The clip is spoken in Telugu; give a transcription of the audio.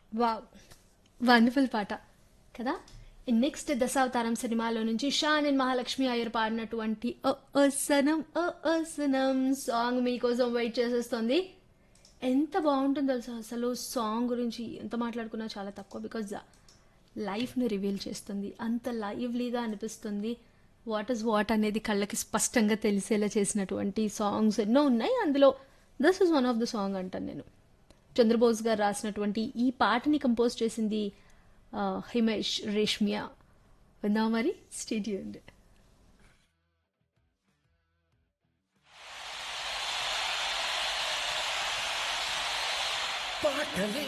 వావ్ వండర్ఫుల్ పాట కదా నెక్స్ట్ దశావతారం సినిమాలో నుంచి షాన్ అండ్ మహాలక్ష్మి అయ్యర్ పాడినటువంటి ఓ ఓ సనం ఓ ఓ సనం సాంగ్ మీకోసం వెయిట్ చేసేస్తుంది ఎంత బాగుంటుందో తెలుసా అసలు సాంగ్ గురించి ఎంత మాట్లాడుకున్నా చాలా తక్కువ బికాజ్ లైఫ్ని రివీల్ చేస్తుంది అంత లైవ్లీగా అనిపిస్తుంది వాట్ ఇస్ వాట్ అనేది కళ్ళకి స్పష్టంగా తెలిసేలా చేసినటువంటి సాంగ్స్ ఎన్నో ఉన్నాయి అందులో this is one of the song అంటాను నేను చంద్రబోస్ గారు రాసినటువంటి ఈ పాటని కంపోజ్ చేసింది ఆ, హిమేష్ రేష్మియా విందాం మరి స్టేడియం పాటలే